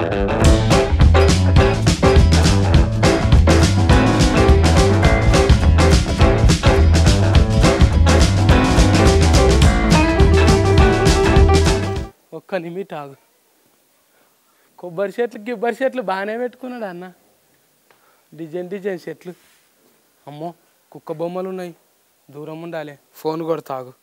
ఒక్క నిమిట్ ఆగు కొబ్బరి చెట్లు గిబ్బరి చెట్లు బాగానే పెట్టుకున్నాడు అన్న డిజైన్ డిజైన్ చెట్లు అమ్మో కుక్క బొమ్మలు ఉన్నాయి దూరం ఉండాలి ఫోన్ కూడా తాగు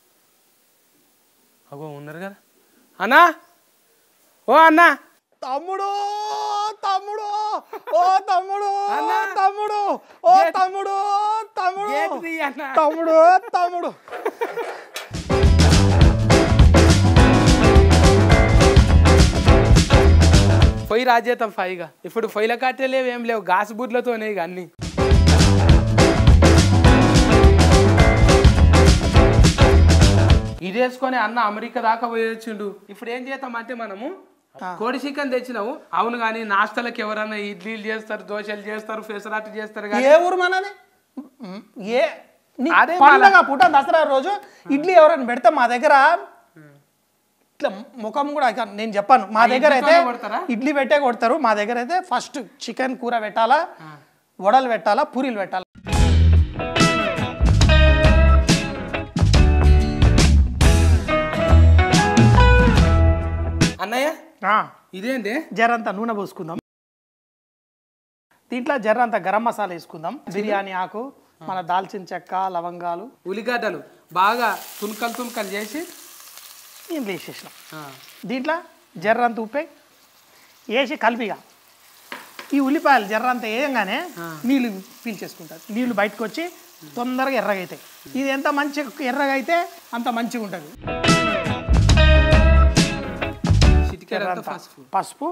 అగో ఉన్నారు కదా అన్నా ఓ అన్నా తమ్ముడు తమ్ముడు ఓ తమ్ముడు అన్న. తమ్ముడు ఓ గేట్- తమ్ముడు తమ్ముడు గేట్ తీ అన్న. తమ్ముడు తమ్ముడు పొయ్యి రాజేతాం ఫైగా ఇప్పుడు పొయ్యిల కట్టే లేవు ఏం లేవు గాసు బుడ్లతోనే ఇక అన్ని ఇది వేసుకొని అన్న అమెరికా దాకా పోయొచ్చిండు ఇప్పుడు ఏం చేద్దాం అంటే మనము కోడి చికెన్ తెచ్చినావు అవును కానీ నాస్తలకు ఎవరన్నా ఇడ్లీలు చేస్తారు దోశలు చేస్తారు పెసరాట్లు చేస్తారు కానీ ఏ ఊరు మనది మ్, ఏ నీ అదే పండగ పూట దసరా రోజు ఇడ్లీ ఎవరైనా పెడితే మా దగ్గర ఇట్లా ముఖం కూడా ఇక నేను చెప్పాను మా ఆ దగ్గర అయితే ఇడ్లీతోనే కొడతారా? ఇడ్లీ పెట్టే కొడతారు మా దగ్గర అయితే ఫస్ట్ చికెన్ కూర పెట్టాలా వడలు పెట్టాలా పూరీలు పెట్టాలా అన్నయ్య ఆ, ఇదేంటి జరంత నూనె పోసుకుందాం దీంట్లో జరంత గరం మసాలా వేసుకుందాం బిర్యానీ ఆకు మన దాల్చిన చెక్క లవంగాలు ఉల్లిగడ్డలు బాగా తునకలు తునకలు చేసి ఇంట్లో వేసేసినాం ఆ, దీంట్లో జర్రంత ఉప్పే వేసి కలిపిగా ఈ ఉల్లిపాయలు జర్రంత వేయంగానే నీళ్ళు పీల్చేసుకుంటారు నీళ్ళు బయటకు వచ్చి తొందరగా ఎర్రగా అవుతాయి ఇది ఎంత మంచి ఎర్రగా అయితే అంత మంచిగా ఉంటుంది చిటికెడంతా జర్రంత పసుపు పసుపు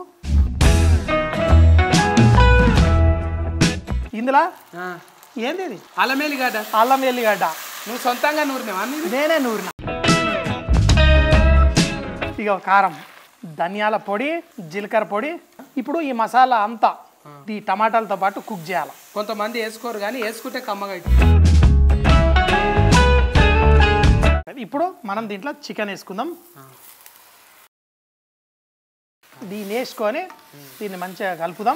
ఇందులో ఆ, ఏంది ఇది అల్లం ఎల్లిగడ్డ అల్లం వెల్లిగడ్డ నువ్వు సొంతంగా నూరినావా అన్ని నేనే నూరిన ఇక కారం ధనియాల పొడి జీలకర్ర పొడి ఇప్పుడు ఈ మసాలా అంతా ఈ టమాటాలతో పాటు కుక్ చేయాలి కొంతమంది వేసుకోరు కానీ వేసుకుంటే కమ్మగా ఇప్పుడు మనం దీంట్లో చికెన్ వేసుకుందాం దీన్ని వేసుకొని దీన్ని మంచిగా కలుపుదాం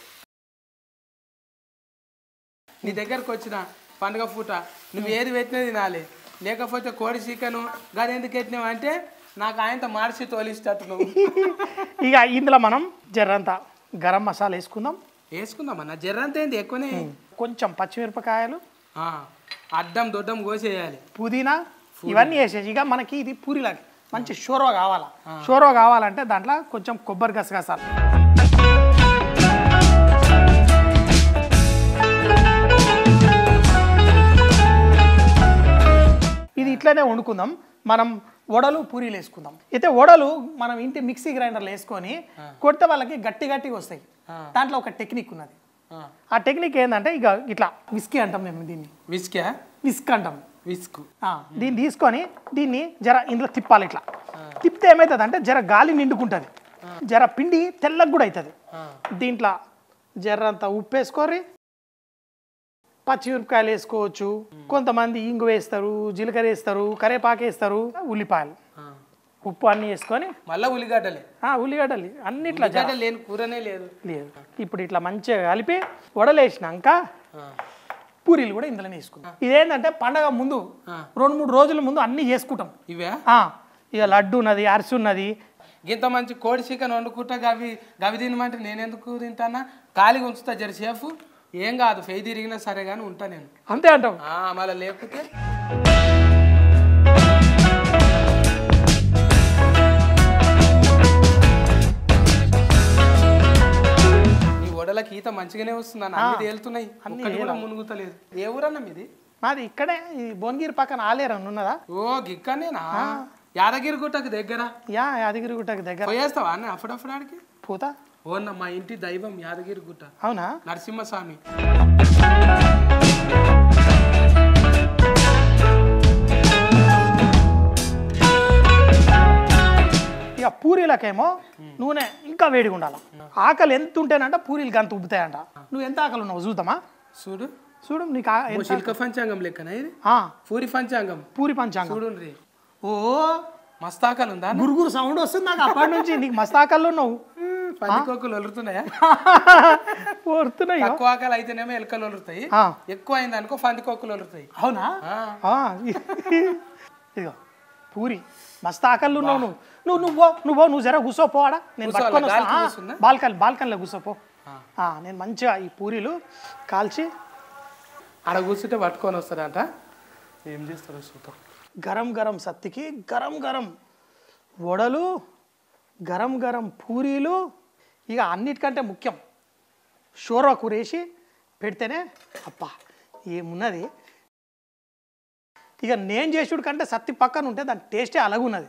నీ దగ్గరకు వచ్చిన పండుగ పూట నువ్వు ఏది పెట్టినా తినాలి లేకపోతే కోడి చికెను గది ఎందుకు పెట్టినావు అంటే నాకు ఆయనతో మార్చి తోలిస్తట్టు నువ్వు ఇక ఇందులో మనం జర్రంత గరం మసాలా వేసుకుందాం వేసుకుందామన్న జర్రంత ఏంది ఎక్కువనే కొంచెం పచ్చిమిరపకాయలు ఆ, అడ్డం దొడ్డం కోసేయాలి పుదీనా ఇవన్నీ వేసేసి ఇక మనకి ఇది పూరిలాగా మంచి షోర్వ కావాలా షోర్వ కావాలంటే దాంట్లో కొంచెం కొబ్బరి గసగసాలు ఇది ఇట్లనే వండుకుందాం మనం వడలు పూరీలు వేసుకుందాం అయితే వడలు మనం ఇంటి మిక్సీ గ్రైండర్లో వేసుకొని కొడితే వాళ్ళకి గట్టి గట్టిగా వస్తాయి దాంట్లో ఒక టెక్నిక్ ఉన్నది ఆ, ఆ టెక్నిక్ ఏంటంటే ఇక ఇట్లా విస్కీ అంటాం మేము దీన్ని విస్కా విస్క్ అంటాం విస్కు ఆ, దీన్ని తీసుకొని దీన్ని జర ఇందులో తిప్పాలి ఇట్లా తిప్పితే ఏమవుతుంది అంటే జర గాలి నిండుకుంటుంది జర పిండి తెల్లగా కూడా అవుతుంది దీంట్లో జర అంత ఉప్పు వేసుకోరి పచ్చిమిరపకాయలు వేసుకోవచ్చు కొంతమంది ఇంగు వేస్తారు జీలకర్ర వేస్తారు కరేపాకు వేస్తారు ఉల్లిపాయలు ఆ. ఉప్పు అన్నీ వేసుకొని మళ్ళా ఉల్లిగడ్డలే ఆ, ఉల్లిగడ్డలు అన్నిట్లా జర ఉల్లిగడ్డ లేని కూరనే లేదు లేదు ఇప్పుడు ఇట్లా మంచిగా కలిపి వడలేసినాక ఆ, పూరీలు కూడా ఇందులోనే వేసుకుంటాం ఇదేంటంటే పండగ ముందు ఆ. రెండు మూడు రోజుల ముందు అన్నీ చేసుకుంటాం ఇవే ఆ, ఇక లడ్డు ఉన్నది అరిసి ఉన్నది ఇంత మంచి కోడి చికెన్ వండుకుంటా గవి గవి తినమంటే నేను ఎందుకు తింటానా ఖాళీగా ఉంచుతా జరసేపు ఏం కాదు ఫెయి తిరిగినా సరే కానీ ఉంటా నేను అంతే అంటాం ఆ, మళ్ళా లేకపోతే ఈ వడలకి ఈత మంచిగానే వస్తుంది అన్న అన్ని తేలుతున్నాయి ఒక్కటి కూడా మునుగుతలేదు ఏ ఊరన్నా మీది మాది ఇక్కడే ఈ భువనగిరి పక్కన ఆలేరని ఉన్నదా ఓ గిక్కనేనా యాదగిరి గుట్టకు దగ్గర యా యాదగిరి గుట్టకి దగ్గర పోయేస్తావా అన్న అప్పుడప్పుడు ఆడికి పోతా ఓ అన్న మా ఇంటి దైవం యాదగిరి గుట్ట అవునా నరసింహస్వామి ఇక పూరీలకేమో నూనె ఇంకా వేడిగా ఉండాలి ఆకలి ఎంత ఉంటేనంట పూరీలు గంత ఉబ్బుతాయంట నువ్వు ఎంత ఆకలి ఉన్నావు చూద్దామా చూడు చూడు నీకు ఆ- ఓ ఎంత- శిల్క పంచాంగం లెక్కన ఇది ఆ, పూరి పంచాంగం పూరి పంచాంగం చూడు రీ ఓ మస్తాకలు ఉందా గురుగురు సౌండ్ వస్తుంది నాకు అప్పటి నుంచి నీకు మస్తాకల్లో ఉన్నావు పందికొక్కులు వలురుతున్నాయా వస్తున్నాయి తక్కువ ఆకలి అయితేనేమో ఎలుకలు వలురుతాయి ఆ. ఎక్కువ అయింది అనుకో పందికొక్కులు వలురుతాయి అవునా ఆ. ఆ, ఇదిగో పూరి మస్తు ఆకళ్ళు ఉన్నావు నువ్వు నువ్వు నువ్వు పో, నువ్వు పో, నువ్వు జర కూసో పోవాడా నేను కూసోవాలా? పట్టుకొని గాలికి వస్తా కూసుందా? బాల్కన్ బాల్కన్లో కూసోపో ఆ. నేను మంచిగా ఈ పూరీలు కాల్చి ఆడ కూర్చుంటే పట్టుకొని వస్తాడంట ఏం చేస్తారో చూద్దాం గరం గరం సత్తికి గరం గరం వడలు గరం గరం పూరీలు ఇక అన్నిటికంటే ముఖ్యం షోర్వా కూరేసి పెడితేనే అబ్బా ఏమున్నది ఇక నేను చేసుడు కంటే సత్తి పక్కన ఉంటే దాని టేస్టే అలాగున్నది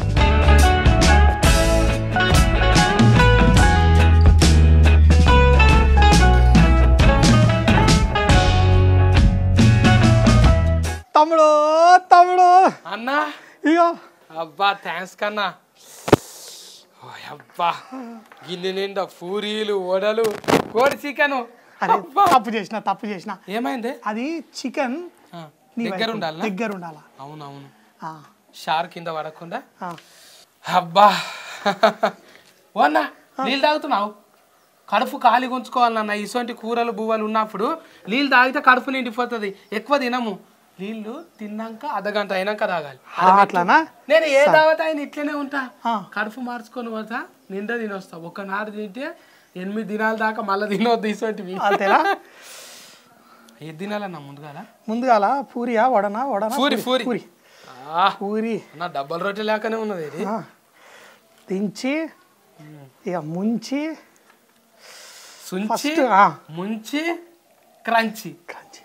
తమ్ముడు తమ్ముడు అన్నా ఇగో అబ్బా థ్యాంక్స్ కన్నా ఓ అబ్బా గిన్నె నిండా పూరీలు వడలు కోడి చికెన్ అరే తప్పు చేసిన తప్పు చేసిన ఏమైంది అది చికెన్ ఆ, నీ దగ్గర వైపు, ఉండాలా దగ్గర ఉండాలా అవునవును ఆ, షార్ కింద పడకుండా ఆ. అబ్బా ఓ అన్నా నీళ్ళు తాగుతున్నావు కడుపు ఖాళీ ఉంచుకోవాలన్న ఇటువంటి కూరలు బువ్వలు ఉన్నప్పుడు నీళ్ళు తాగితే కడుపు నిండిపోతుంది ఎక్కువ తినము నీళ్ళు తిన్నాక అర్ధగంట అయినాక తాగాలి ఆ, అట్లానా నేను ఏ దావత అయినా ఇట్లనే ఉంటా ఆ. కడుపు మార్చుకొని పోతా నిండా తినొస్తా ఒక్క నాడు తింటే ఎనిమిది దినాల దాకా మళ్ళీ తినవద్దు ఇటువంటివి అంతేనా ఏ తినాలన్నా ముందుగా ముందుగాల పూరియా వడనా వడనా పూరి పూరి పూరి ఆ, పూరి నా డబ్బల్ రొట్టె లేకనే ఉన్నది ఇది ఆ. దించి ఇక ముంచి సుంచి ఫస్ట్ ఆ, ముంచి క్రంచి క్రంచి.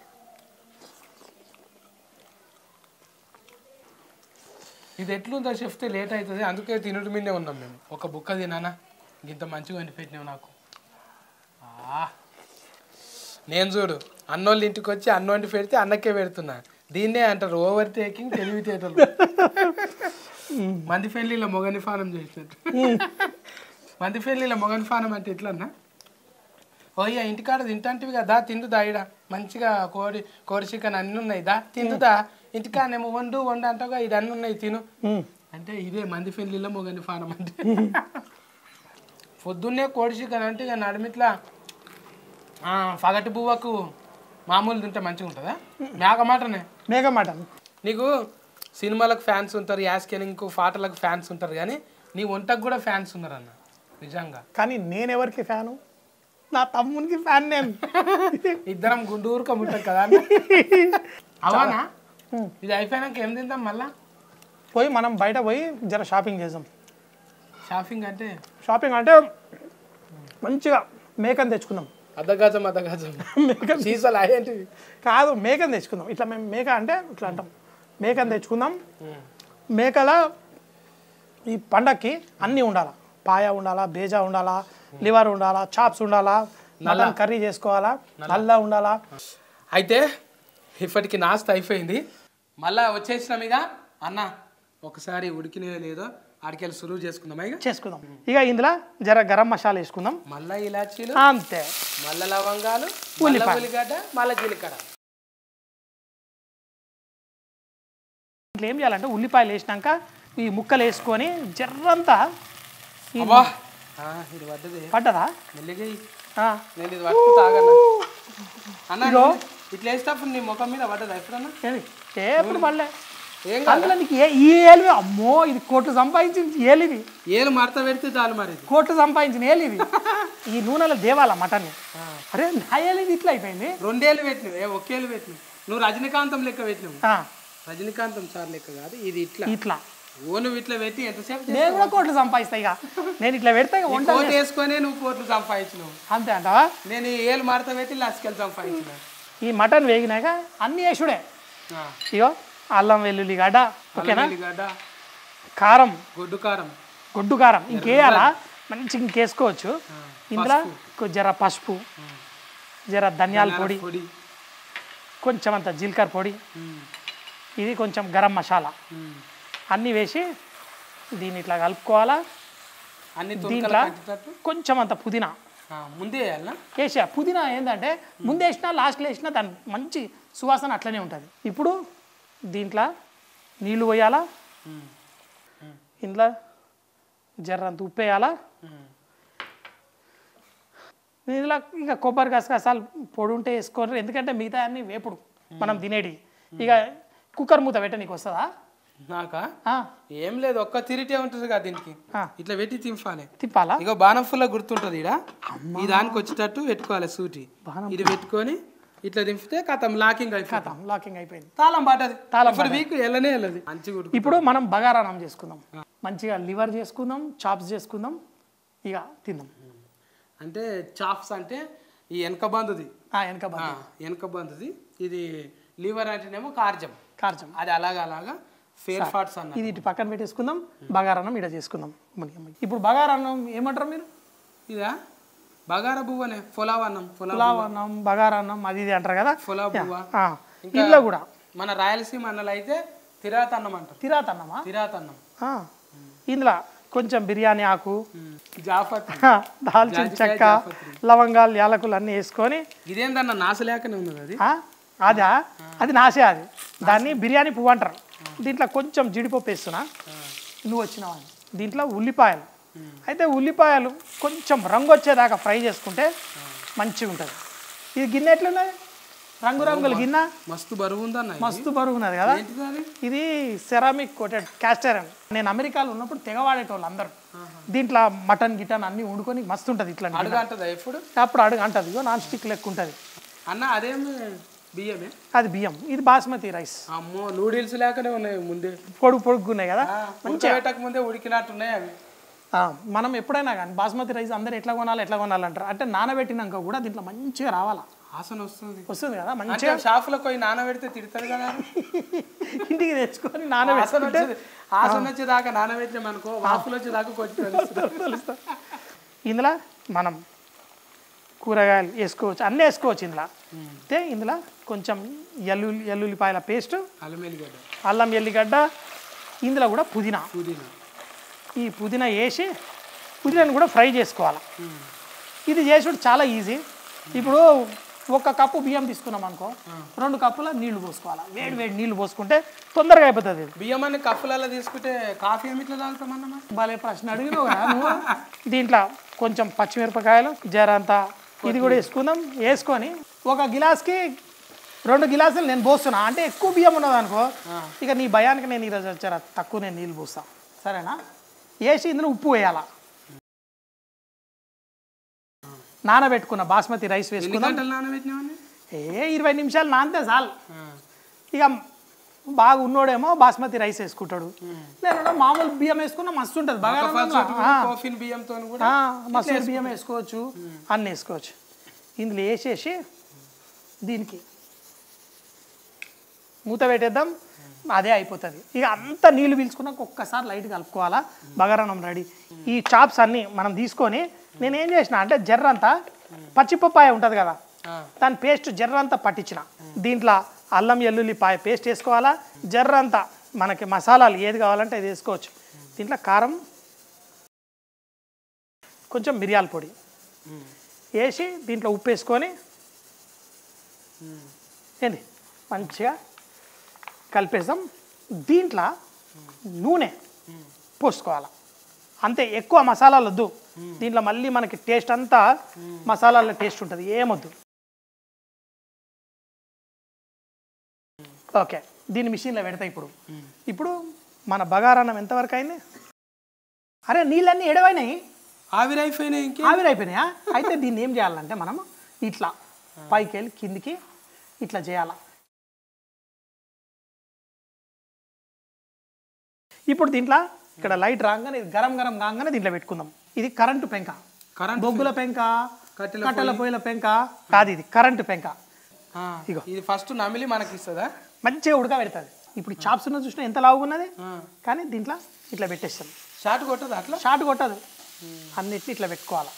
ఇది ఎట్లుందో చెప్తే లేట్ అవుతుంది అందుకే తినడు మీదే ఉన్నాం మేము ఒక బుక్క తినానా ఇంత మంచిగా వండి పెట్టినావు నాకు ఆ. నేను చూడు అన్నోళ్ళ ఇంటికి వచ్చి అన్న వండి పెడితే అన్నకే పెడుతున్నా దీన్నే అంటారు ఓవర్ టేకింగ్ తెలివితేటలు మంది పెళ్ళిళ్ళ మొగని ఫానం చేసినట్టు మంది పెళ్ళిళ్ళ మొగని ఫానం అంటే ఎట్లన్నా ఓయ్య ఇంటికాడ తింటాంటివి కదా తిందు దాయిడా మంచిగా కోడి కోడి చికెన్ అన్నీ ఉన్నాయి దా తిందుదా ఇంటికాడనేమో వండు వండు అంటావుగా ఇది అన్నీ ఉన్నాయి తిను ఉమ్. అంటే ఇదే మంది పెళ్ళిళ్ళ మొగని ఫానం అంటే పొద్దున్నే కోడి చికెన్ అంటే ఇక నడిమిట్లా ఆ, పగటి బువ్వకు మామూలు తింటే మంచిగా ఉంటుందా మేక మాటనే మేఘ మటన్ నీకు సినిమాలకు ఫ్యాన్స్ ఉంటారు యాస్కెనింగ్కు పాటలకు ఫ్యాన్స్ ఉంటారు కానీ నీ వంటకు కూడా ఫ్యాన్స్ ఉన్నారన్న నిజంగా కానీ నేను ఎవరికి ఫ్యాను నా తమ్మునికి ఫ్యాన్ నేను ఇద్దరం గుండూరుకం ఉంటాం కదా అన్న అవనా ఇది అయిపోయినాక ఏం తిందాం మళ్ళా పోయి మనం బయట పోయి జర షాపింగ్ చేద్దాం షాపింగ్ అంటే షాపింగ్ అంటే మంచిగా మేకని తెచ్చుకుందాం అద్దగజం అద్దగజం మేక సీసాలు అయ్యేంటివి కాదు మేకని తెచ్చుకుందాం ఇట్లా మేము మేక అంటే ఇట్లా అంటాం మేకని తెచ్చుకుందాం మేకల ఈ పండక్కి అన్నీ ఉండాలా పాయ ఉండాలా బేజా ఉండాలా లివర్ ఉండాలా చాప్స్ ఉండాలా మటన్ కర్రీ చేసుకోవాలా నల్ల ఉండాలా అయితే ఇప్పటికి నాస్త అయిపోయింది మళ్ళా వచ్చేసినాం ఇక అన్న ఒకసారి ఉడికినయో లేదో ఆడికెళ్ళి సులువు చేసుకుందాం ఇక చేసుకుందాం ఇక ఇందులో జర గరం మసాలా వేసుకుందాం మళ్ళా ఇలాచీలు అంతే మళ్ళా లవంగాలు మళ్ళా ఉల్లిగడ్డ మళ్ళా జీలకర్ర ఇట్లా ఏం చేయాలంటే ఉల్లిపాయలు వేసినాక ఈ ముక్కలు వేసుకొని జర్రంతా ఈ అబ్బా ఆ, ఇది పడ్డది పడ్డదా మెల్లిగా ఇయ్యి. ఆ, నేను ఇది పట్టుకు తాగన్నా అన్న నువ్వు ఇట్లా వేసేటప్పుడు నీ ముఖం మీద పడ్డదా ఎప్పుడన్నా ఏది? ఏ ఎప్పుడు పడలే ఏం కాదు అందులో నీకు ఏ ఈ ఏలివి అమ్మో ఇది కోట్లు సంపాదించింది ఏలివి ఏలు మడత పెడితే చాలు మరి ఇది కోట్లు సంపాదించిన ఏలివి ఈ నూనెలో దేవాల మటన్ అరే నా ఏలివి ఇట్లా అయిపోయింది రెండేళ్ళు పెట్టినవి ఏ ఒకేళ్ళు పెట్టినవి నువ్వు రజనీకాంతం లెక్క పెట్టినావు ఆ, రజనీకాంతం సార్ లెక్క కాదు ఇది ఇట్లా ఇట్లా ఓ నువ్వు ఇట్లా పెట్టి ఎంతసేపు చేస్తావు? నేను కూడా కోట్లు సంపాదిస్తా ఇక నేను ఇట్లా పెడితే ఇక ఈ వంట కోట్ వేసుకొని నువ్వు కోట్లు సంపాదించినావు అంతే అంటావా నేను ఈ ఏలు మడత పెట్టి లస్కెళ్ళి సంపాదించిన ఈ మటన్ వేగినాక అన్ని వేసుడే ఆ, ఇగో అల్లం వెల్లుల్లి గడ్డ ఓకేనా అల్లం ఎల్లిగడ్డ కారం గొడ్డు కారం గుడ్డు కారం ఇంకేయాలా మంచిగా ఇంకేసుకోవచ్చు ఇందులో కొ- జర పసుపు జర ధనియాల పొడి పొడి కొంచెం అంత జీలకర్ర పొడి ఉమ్, ఇది కొంచెం గరం మసాలా ఉమ్. అన్నీ వేసి దీన్ని ఇట్లా కలుపుకోవాలా అన్ని తునకలు దీంట్లో కట్టేటట్టు కొంచెం అంత పుదీనా ఆ, ముందే వేయాలనా వేసా పుదీనా ఏంటంటే ముందు వేసినా లాస్ట్లో వేసినా దాని మంచి సువాసన అట్లనే ఉంటుంది ఇప్పుడు దీంట్లో నీళ్లు పోయాలా ఉమ్. ఇందులో జర్రంత ఉప్పు వేయాలా ఇందులో ఇక కొబ్బరి గసగసాలు పొడి ఉంటే వేసుకోరు ఎందుకంటే మిగతా అన్ని వేపుడు మనం తినేటి ఇక కుక్కర్ మూత పెట్ట నీకు వస్తుందా నాకా ఆ, ఏం లేదు ఒక్క తిరిటే ఉంటుంది కదా దీనికి ఆ. ఇట్లా పెట్టి తింపాలి తిప్పాలా ఇక బాణం ఫుల్ గుర్తుంటుంది ఇడ ఈ దానికి వచ్చేటట్టు పెట్టుకోవాలి సూటి బాణం ఇది పెట్టుకొని ఇట్లా దింపితే కథం లాకింగ్ అయిపోతుంది ఖతం లాకింగ్ అయిపోయింది తాళం పాటది తాళం ఇప్పుడు వీక్ వెళ్ళనే వెళ్ళదు మంచిగా ఉడుకు ఇప్పుడు మనం బగారానం చేసుకుందాం మంచిగా లివర్ చేసుకుందాం చాప్స్ చేసుకుందాం ఇక తిందాం అంటే చాప్స్ అంటే ఈ వెనక బందుది ఆ, వెనక బా ఆ, వెనక బందుది ఇది లివర్ అంటేనేమో కార్జం కార్చం అది అలాగా అలాగా ఫేర్ ఫాట్స్ అన్న ఇది ఇటు పక్కన పెట్టేసుకుందాం బగారాన్నం ఇడ చేసుకుందాం అమ్మని అమ్మని. ఇప్పుడు బగారాన్నం ఏమంటారు మీరు ఇదా బగార బువ్వనే పులావ్ అన్నం పులావ్ పులావ్ అన్నం బగారాన్నం అది ఇది అంటారు కదా పులావ్ బువ్వ ఆ, ఇంట్లో కూడా మన రాయలసీమ అన్నలు అయితే తిరాత్ అన్నం అంటారు తిరాత్ అన్నమా తిరాత్ అన్నం ఆ, ఇందులో కొంచెం బిర్యానీ ఆకు జాఫత్ దాల్చిన చెక్క లవంగాలు యాలకులు అన్నీ వేసుకొని ఇదేందన్న నాసలేకనే ఉన్నది అది ఆ, అదా అది నాసే అది దాన్ని బిర్యానీ పువ్వు అంటారు దీంట్లో కొంచెం జీడిపప్పు వేస్తున్నా నువ్వు వచ్చినావు అని దీంట్లో ఉల్లిపాయలు అయితే ఉల్లిపాయలు కొంచెం రంగు వచ్చేదాకా ఫ్రై చేసుకుంటే మంచిగా ఉంటుంది ఇది గిన్నె ఎట్లున్నది రంగు రంగుల గిన్నె మస్తు బరువు ఉందన్న ఇది. మస్తు బరువు ఉన్నది కదా ఏంటిది అది ఇది సెరామిక్ కోటెడ్ క్యాస్టర్ అని నేను అమెరికాలో ఉన్నప్పుడు తెగ వాడేటోళ్ళు అందరూ దీంట్లో మటన్ గిటన్ అన్ని వండుకొని మస్తు ఉంటుంది ఇట్లా అడుగు అంటదా ఎప్పుడు అప్పుడు అడుగు అంటది ఇగో నాన్ స్టిక్ లెక్క ఉంటుంది అన్న అదేమి బియ్యమే అది బియ్యం ఇది బాస్మతి రైస్ అమ్మో నూడిల్స్ లేకనే ఉన్నాయి ముందే పొడుగు పొడుగున్నాయి కదా ఉడకబెట్టక ముందే ఉడికినట్టు ఉన్నాయి అవి ఆ, మనం ఎప్పుడైనా కానీ బాస్మతి రైస్ అందరు ఎట్లా కొనాలి ఎట్లా కొనాలంటారు అంటే నానబెట్టినాక కూడా దీంట్లో మంచిగా రావాలా ఆసన వస్తుంది వస్తుంది కదా మంచి అంటే షాపులకు పోయి నానబెడితే తిడతారు కదా ఇంటికి తెచ్చుకొని ఆసన నానబెట్టుకుంటే వచ్చేది ఆసన వచ్చేదాకా నానబెట్టినాం అనుకో వాపులు వచ్చేదాకా కొట్టి తెలుస్తుంది. ఇందులో మనం కూరగాయలు వేసుకోవచ్చు అన్నీ వేసుకోవచ్చు ఇందులో అయితే ఇందులో కొంచెం ఎల్లుల్లి ఎల్లుల్లిపాయల పేస్ట్ అల్లం ఎల్లిగడ్డ అల్లం ఎల్లిగడ్డ ఇందులో కూడా పుదీనా పుదీనా ఈ పుదీనా వేసి పుదీనాను కూడా ఫ్రై చేసుకోవాలి ఇది చేసుడు చాలా ఈజీ ఇప్పుడు ఒక కప్పు బియ్యం తీసుకున్నాం అనుకో రెండు కప్పుల నీళ్లు పోసుకోవాలి వేడి వేడి నీళ్లు పోసుకుంటే తొందరగా అయిపోతుంది ఇది బియ్యం అన్ని కప్పులలో తీసుకుంటే కాఫీ ఏమి ఇట్లా తాగుతామన్న మరి? భలే ప్రశ్న అడిగినావు కదా నువ్వు దీంట్లో కొంచెం పచ్చిమిరపకాయలు జరంతా ఇది కూడా వేసుకుందాం వేసుకొని ఒక గిలాస్కి రెండు గిలాసులు నేను పోస్తున్నా అంటే ఎక్కువ బియ్యం ఉన్నది అనుకో ఇక నీ భయానికి నేను ఈరోజు వచ్చారా తక్కువ నేను నీళ్ళు పోస్తా సరేనా వేసి ఇందులో ఉప్పు వేయాలా నానబెట్టుకున్న బాస్మతి రైస్ ఎన్ని వేసుకుందాం గంటలు నానబెట్టినామని ఏ ఇరవై నిమిషాలు నానితే చాలు ఇక బాగా ఉన్నోడేమో బాస్మతి రైస్ వేసుకుంటాడు నేను మామూలు బియ్యం వేసుకున్నా మస్తు ఉంటుంది బాగా కాఫీన్ బియ్యంతో కూడా మసూర్ బియ్యం వేసుకోవచ్చు అన్నీ వేసుకోవచ్చు ఇందులో వేసేసి దీనికి మూత పెట్టేద్దాం అదే అయిపోతుంది ఇక అంత నీళ్లు పీల్చుకున్నాక ఒక్కసారి లైట్ కలుపుకోవాలా బగారానం రెడీ ఈ చాప్స్ అన్నీ మనం తీసుకొని నేను ఏం చేసిన అంటే జర్రంతా పచ్చిపప్పాయ ఉంటుంది కదా ఆ. దాని పేస్ట్ జర్రంతా పట్టించిన దీంట్లో అల్లం ఎల్లుల్లిపాయ పేస్ట్ వేసుకోవాలా జర్రంతా మనకి మసాలాలు ఏది కావాలంటే అది వేసుకోవచ్చు దీంట్లో కారం కొంచెం మిరియాల పొడి వేసి దీంట్లో ఉప్పు వేసుకొని ఏంది మంచిగా కలిపేసాం దీంట్లో నూనె పోసుకోవాలి అంతే ఎక్కువ మసాలాలు వద్దు దీంట్లో మళ్ళీ మనకి టేస్ట్ అంతా మసాలాల టేస్ట్ ఉంటుంది ఏమొద్దు ఓకే దీన్ని మిషన్లో పెడతా ఇప్పుడు ఇప్పుడు మన బగారాన్నం ఎంతవరకు అయింది అరే నీళ్ళన్నీ ఎడవైనాయి ఆవిరైపోయినాయి ఇంకే ఆవిరైపోయినాయా అయితే దీన్ని ఏం చేయాలంటే మనం ఇట్లా పైకి వెళ్ళి కిందికి ఇట్లా చేయాల ఇప్పుడు దీంట్లో ఇక్కడ లైట్ రాగానే ఇది గరం గరం కాగానే దీంట్లో పెట్టుకుందాం ఇది కరెంటు పెంక కరెంట్ బొగ్గుల పెంక కట్టెల కట్టెల పొయ్యిల పెంక కాదు ఇది కరెంటు పెంక ఆ, ఇగో. ఇది ఫస్ట్ నమిలి మనకి ఇస్తుందా మంచిగా ఉడకబెడుతుంది ఇప్పుడు చాప్స్ ఉన్న చూసినా ఎంత లావుగున్నది ఆ. కానీ దీంట్లో ఇట్లా పెట్టేస్తాం షార్ట్ కొట్టదు అట్లా షార్ట్ కొట్టదు అన్నిటిని ఇట్లా పెట్టుకోవాలి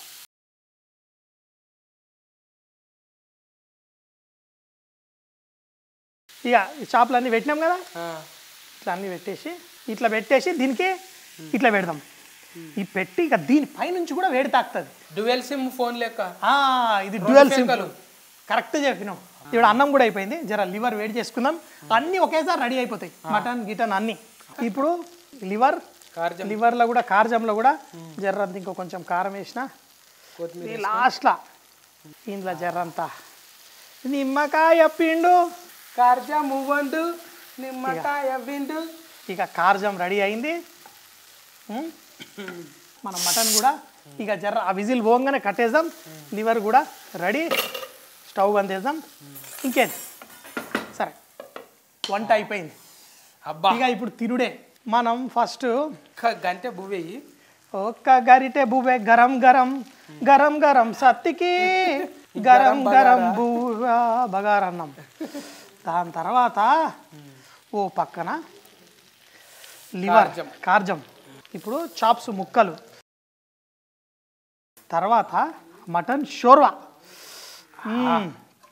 ఇక ఈ చేపలు అన్నీ పెట్టినాం కదా ఆ, ఇట్లా అన్నీ పెట్టేసి ఇట్లా పెట్టేసి దీనికి ఇట్లా పెడదాం ఈ పెట్టి ఇక దీని పైనుంచి కూడా వేడి తాకుతుంది డ్యూయల్ సిమ్ ఫోన్ లెక్క ఆ, ఇది డ్యూయల్ సిమ్ పెంకలు. కరెక్ట్ చెప్పినాం ఇప్పుడు అన్నం కూడా అయిపోయింది జర లివర్ వేడి చేసుకుందాం అన్నీ ఒకేసారి రెడీ అయిపోతాయి మటన్ గిటన్ అన్నీ ఇప్పుడు లివర్ కార్జం లివర్లో కూడా కార్జంలో కూడా జర్రంత ఇంకో కొంచెం కారం వేసిన కొత్తిమీర ఈ లాస్ట్లో ఇందులో జర్రంతా నిమ్మకాయ పిండు కార్జం మువ్వండు నిమ్మకాయ విండు ఇక కార్జం రెడీ అయింది ఉం? మన మటన్ కూడా ఇక జర్ర ఆ విజిల్ పోగానే కట్టేద్దాం లివర్ కూడా రెడీ స్టవ్ బంద్ చేద్దాం ఇంకేది సరే వంట అయిపోయింది అబ్బా ఇక ఇప్పుడు తినుడే మనం ఫస్ట్ ఒక్క గంట బువ్వేయి ఒక్క గరిటె బువ్వే గరం గరం గరం గరం సత్తికి గరం గరం బువ్వ బగారన్నం దాని తర్వాత ఓ పక్కన లివర్ కార్జం. కార్జం ఇప్పుడు చాప్స్ ముక్కలు తర్వాత మటన్ షోర్వా మ్మ్.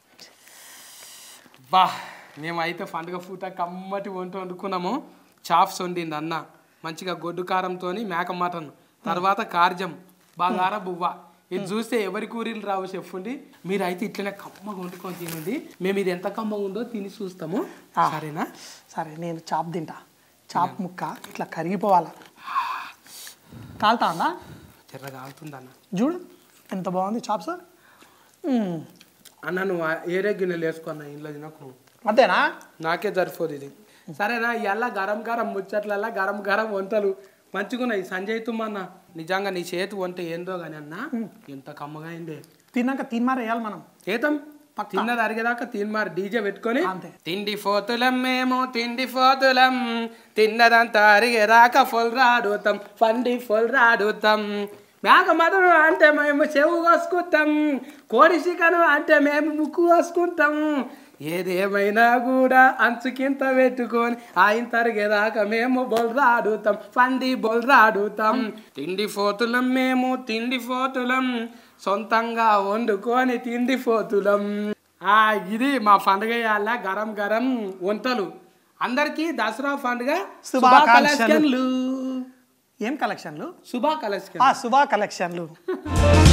బా మేమైతే పండుగ పూట కమ్మటి వంట వండుకున్నాము చాప్స్ వండింది అన్న మంచిగా గొడ్డు కారంతో మేక మటన్ తర్వాత కార్జం బాగార బువ్వ ఇది చూస్తే ఎవరి కూరీలు రావు చెప్పుండి మీరు అయితే ఇట్లనే కమ్మగా వండుకొని తినండి మేము ఇది ఎంత కమ్మగా ఉందో తిని చూస్తాము సరేనా సరే నేను చాప్ తింటా చాప్ ముక్క ఇట్లా కరిగిపోవాలా కాలుతా ఉందా చెర్రగా ఆగుతుంది అన్న చూడు ఎంత బాగుంది చాప్స్ మ్మ్. అన్న నువ్వు ఆ ఏరే గిన్నెలు వేసుకున్నా ఇంట్లో తినకు నువ్వు అంతేనా నాకే సరిపోదు ఇది సరేనా ఇవాళ గరం గరం ముచ్చట్లల్లా గరం గరం వంటలు మంచిగున్నాయి సంజయ్ తుమ్మన్న నిజంగా నీ చేతి వంట ఏందో గాని అన్న ఎంత కమ్మగా అయింది తిన్నాక తిన్మారు వేయాలి మనం ఏతం తిన్నది అరిగేదాకా తిన్మారు డీజే పెట్టుకొని అంతే. తిండి ఫోతులం మేము తిండి ఫోతులం తిన్నదంతా అరిగేదాకా ఫుల్ రాడుతాం పండి ఫుల్ రాడుతాం మేక మదను అంటే మేము చెవు కోసుకుంటాం కోడి చికెను అంటే మేము ముక్కు కోసుకుంటాం ఏదేమైనా కూడా అంచుకింత పెట్టుకొని ఆయన తరిగేదాకా మేము బొల్రాడుతాం పండి బొల్రాడుతాం తిండి ఫోతులం మేము తిండి ఫోతులం సొంతంగా వండుకొని తిండి పోతులం ఆ ఇది మా పండుగ ఇవాళ గరం గరం వంటలు అందరికీ దసరా పండుగ శుభాకాంక్షలు. శుభాకాంక్షలు ఏం కలెక్షన్లు శుభాకాంక్షలు ఆ శుభా కలెక్షన్లు